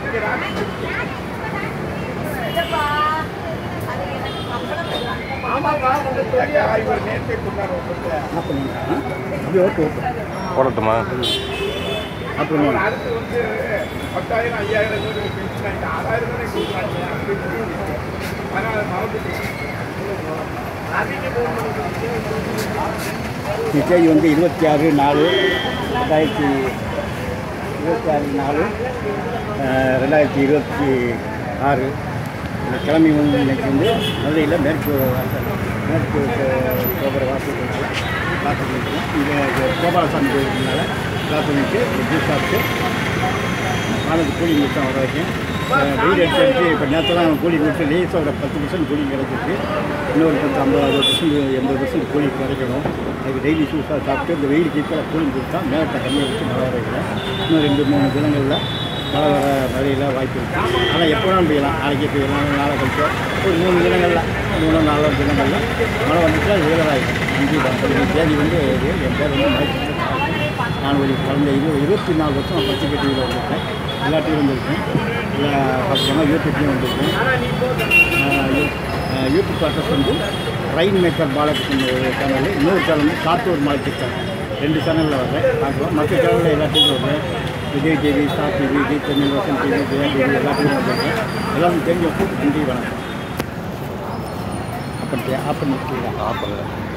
என்ன பண்ணுங்க அப்படியே ஓட்டு ஓட்டு போடட்டுமா அப்புறம் அடுத்து வந்து பத்தாயிரம் ஐயாயிரம் பேர் பென்ஷன் ஆறாயிரம் தானே கொடுக்குறாங்க அப்படின்னு சொல்லி. அதனால மறந்துட்டேன் இந்த தேதி வந்து இருபத்தி ஆறு நாலு ரெண்டாயிரத்தி இருபத்தி ஆறு நாலு அஹ், ரெண்டாயிரத்தி இருபத்தி ஆறு இந்த கிழமை வந்து இன்னைக்கு வந்து மதுரையில் மேற்கு வாசல் மேற்கு கோபுர வாசல் பார்த்துட்டு இங்கே கோபாலசாமி கோயிலுக்குனால பார்த்துட்டு ஜூஸ் சாப்பிட்டு நாளைக்கு கூலி முடிச்சோம் வர வரைக்கும் அஹ், வெயில் அடிச்சு அடிச்சு இப்போ நேரத்தெல்லாம் கூலி முடிச்சு லேஸோட பத்து பர்சன்ட் கூலி கிடைச்சிருக்கு இன்னொரு பத்து ஐம்பது அறுபது பர்சன்ட் எண்பது பர்சன்ட் கூலி கிடைக்கணும் அதுக்கு டெய்லி ஜூஸாக சாப்பிட்டு இந்த வெயிலுக்கு இப்போ கூலி கொடுத்தா மேலத்தை கம்மியாக வச்சு மழை வரைக்கல இன்னும் ரெண்டு மூணு தினங்களில் மழை வர மழையில் வாய்ப்பு இருக்குது ஆனால் எப்போ வேணாலும் பெய்யலாம் நாளைக்கு பெய்யலாம் நாளை கழிச்சோ ஒரு மூணு தினங்களில் மூணு நாலு தினங்களில் மழை வந்துச்சுன்னா வேலராயிருக்கும் அஞ்சு பத்து தேதி வந்து என் பேர் வந்து மழை நான் ஒரு கடந்த இரு இருபத்தி நாலு வருஷம் நான் பச்சை டிவியில் வந்திருக்கேன் எல்லா டிவியும் வந்திருக்கேன் எல்லா பக்கமாக யூடியூப்லேயும் வந்திருக்கேன் ஆஹ் யூ- ஆஹ் யூடியூப் அட்ரஸ் வந்து ரைன் மேக்கர் பாலகிருஷ்ணன் ஒரு சேனல் இன்னொரு சேனல் வந்து காத்தூர் மார்க்கெட் ரெண்டு சேனலில் வர்றேன் பார்க்கலாம் மற்ற சேனலில் எல்லா டிவியும் வருவேன் Vijay TV star TV D Tamil Vasan TV Jayan TV எல்லா டிவியும் வந்திருக்கேன் எல்லாரும் தெரிஞ்ச நன்றி வணக்கம் அப்படி அப்படி ஆ பண்ணுங்க